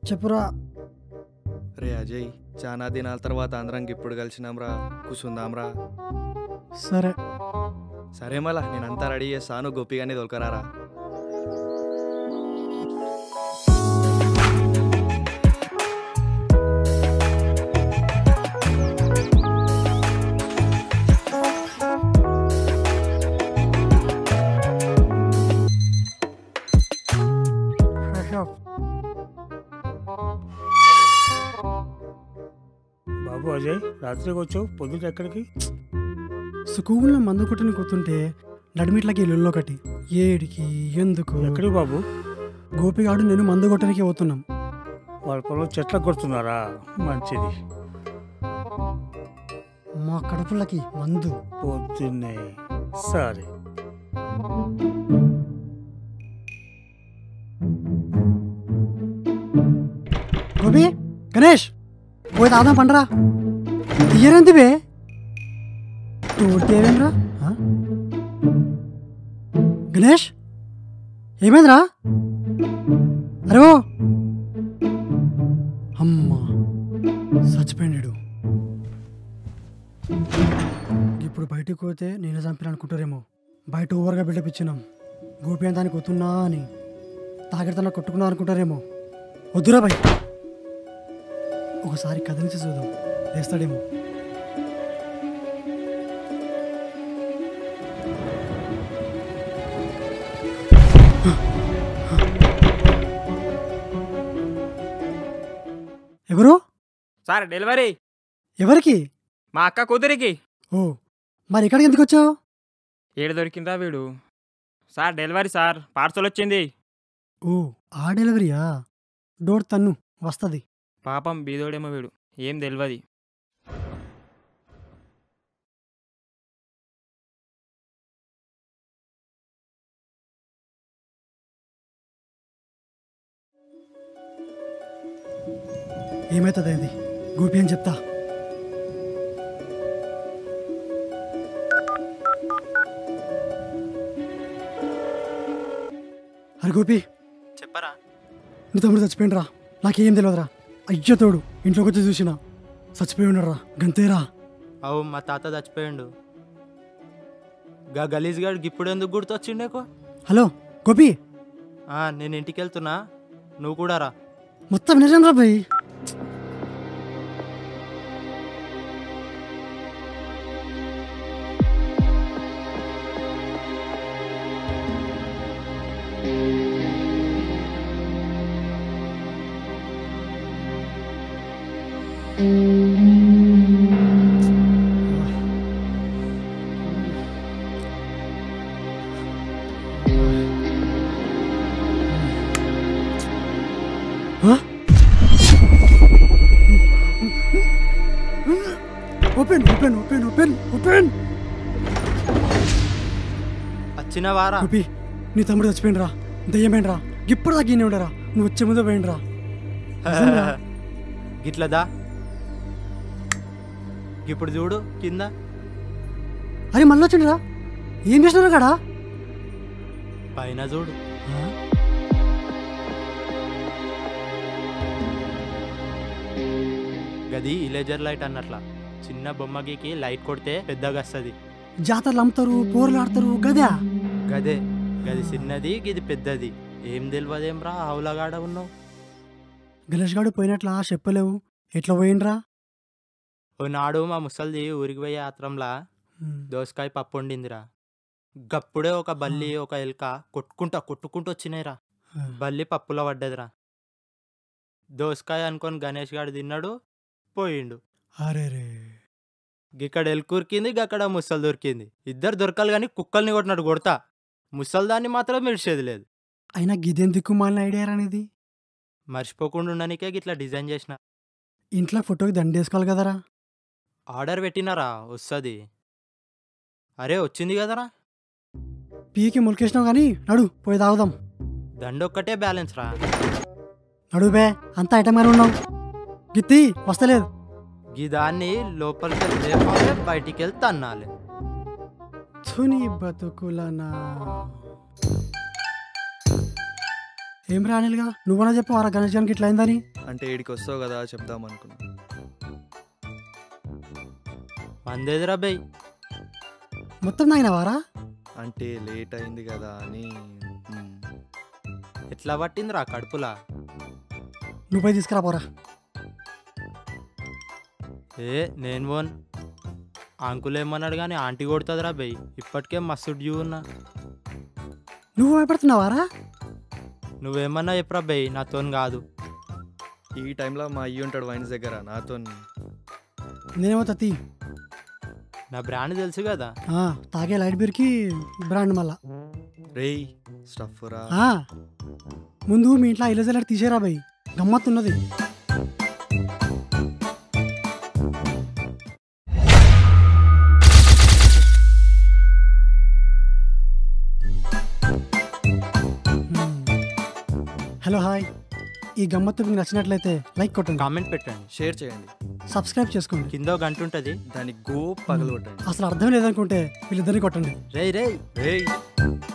చెప్పురా రే అజయ్ చాలా దినాల తర్వాత అందరం ఇప్పుడు కలిసినాంరా కూసుందాంరా సరే సరే మళ్ళా నేనంతా రెడీ చేస్తాను గోపిగానే దొరకరారా ఫ్రెష్ అప్ బాబు అజయ్ రాత్రికి వచ్చావు పొద్దుట ఎక్కడికి స్కూల్లో మందు కొట్టుని కూతుంటే నడిమిట్లకి ఇల్లు ఒకటి ఏడికి ఎందుకు ఎక్కడికి బాబు గోపిగాడు నేను మందు కొట్టడానికి పోతున్నాం వాళ్ళ పొలం చెట్లకు కొడుతున్నారా మంచిది మా కడుపులకి మందు పొద్దున్నే సరే గోపి గణేష్ పోయి తాదాం పండరా తీయరంతివే తోడితేవేంద్రా గణేష్ ఏమైందిరా అరే ఓ అమ్మా చచ్చిపోయాడు ఇప్పుడు బయటకు పోతే నేను చంపిన అనుకుంటారేమో బయట ఓవర్గా బిల్డప్ ఇచ్చినాం గోపి అని దానికి వస్తున్నా అని తాగిడతన కొట్టుకున్నా అనుకుంటారేమో వద్దురా బై ఒకసారి కదిలించి చూద్దాం లేస్తాడేమో ఎవరు సార్ డెలివరీ ఎవరికి మా అక్క కూతురికి ఓ మరి ఇక్కడికి ఎందుకు వచ్చావు ఏడు దొరికిందా వీడు సార్ డెలివరీ సార్ పార్సల్ వచ్చింది ఓ ఆ డెలివరీయా డోర్ తన్ను వస్తుంది పాపం బీదోడేమో వీడు ఏం తెలియదు ఏమవుతుంది అది గోపి అని చెప్తా అరే గోపి చెప్పరా నీ తమ్ముడు చచ్చిపోయినరా నాకేం తెలియదురా అయ్యో తోడు ఇంట్లోకి వచ్చి చూసిన చచ్చిపోయి ఉన్నాడురా గంతేరా అవు మా తాత చచ్చిపోయిండు గా గలీజ్ గాడు ఇప్పుడు ఎందుకు గుర్తొచ్చిండేకో హలో గోపి ఆ, నేను ఇంటికి వెళ్తున్నా నువ్వు కూడా రా మొత్తం నిజం రా భయ్ open open open open open వచ్చిన వారా గోపి నీ తమ్ముడు చచ్చిపోయినరా దయ్యమైనరా ఇప్పుడు దాకా ఈయన ఉండరా నువ్వు వచ్చే ముందే పోయినరా గిట్లదా ఇప్పుడు చూడు కింద అరే మళ్ళీ వచ్చిండ్రా ఏం చేసినారు కాడా పైన చూడు గది ఇలేజర్ లైట్ అన్నట్ల చిన్న బొమ్మకి లైట్ కొడితే పెద్దగా వస్తుంది జాతరలు అమ్ముతారు పోర్లు ఆడతారు గదా గదే గది చిన్నది గిది పెద్దది ఏం తెలియదేం రా ఆవులగాడ ఉన్నావు గణేష్ గాడు పోయినట్లా చెప్పలేవు ఎట్లా పోయిండ్రా ఓ నాడు మా ముసల్ది ఊరికి పోయే ఆత్రంలా దోసకాయ పప్పు వండిందిరా గప్పుడే ఒక బల్లి ఒక ఎలుక కొట్టుకుంటా కొట్టుకుంటూ వచ్చినాయిరా బల్లి పప్పులో పడ్డదిరా దోసకాయ అనుకొని గణేష్ గాడు తిన్నాడు పోయిండు అరే రే ఇక్కడ ఎలుక ఉరికింది అక్కడ ముసలి దొరికింది ఇద్దరు దొరకాలి కానీ కుక్కల్ని కొట్టినట్టు కొడతా ముసల్దాన్ని మాత్రం మిడిచేది లేదు అయినా గిదేం దిక్కుమాలిన ఐడియా అనేది మర్చిపోకుండా ఉండనికే గిట్లా డిజైన్ చేసిన ఇంట్లో ఫోటోకి దండేసుకోవాలి కదరా ఆర్డర్ పెట్టినారా వస్తుంది అరే వచ్చింది కదరా పీకి ములికేసినావు కానీ నడు పోయి తాగుదాం దండొక్కటే బ్యాలెన్స్ రా నడు బే అంత ఐటమ్ గానే ఉన్నావు గిత్తి వస్తలేదు ఈ దాన్ని లోపలికి లేపాలి బయటికి వెళ్తే తన్నాలి తుని బతుకులనా ఏం రానిలుగా నువ్వన్నా చెప్పు ఆ గణేష్ గారికి ఇట్లా అయిందని అంటే ఈడికి వస్తావు కదా చెప్దాం అనుకున్నా మందేదిరా బై మొత్తం తాగినవారా అంటే లేట్ అయింది కదా అని మ్, ఎట్లా పట్టిందిరా కడుపులా నువ్వు పోయి తీసుకురా పోరా ఏ నేను పోన్ అంకుల్ ఏమన్నాడు కానీ ఆంటీ కొడుతుందిరా బై ఇప్పటికే మస్తు డ్యూ ఉన్నా నువ్వు భయపడుతున్నావారా నువ్వేమన్నా చెప్పరా బై నాతోని కాదు ఈ టైంలో మా అయ్యి ఉంటాడు వైన్స్ దగ్గర నాతో నేనేమో తత్తి నా బ్రాండ్ తెలుసు కదా ఆ, తాగే లైట్ బీర్కి బ్రాండ్ మళ్ళా రేయ్ స్టఫ్ రా ఆ, ముందు మీ ఇంట్లో ఇలజలర్ తీసేరా బై గమ్మత్తున్నది మ్మ్. హలో హాయ్ ఈ గమ్మత్తు మీకు నచ్చినట్లయితే లైక్ కొట్టండి కామెంట్ పెట్టండి షేర్ చేయండి సబ్స్క్రైబ్ చేసుకోండి కింద ఒక గంట ఉంటుంది దానికి గో పగలగొట్టండి అసలు అర్థం లేదనుకుంటే వీళ్ళిద్దరిని కొట్టండి రేయ్ రేయ్ రేయ్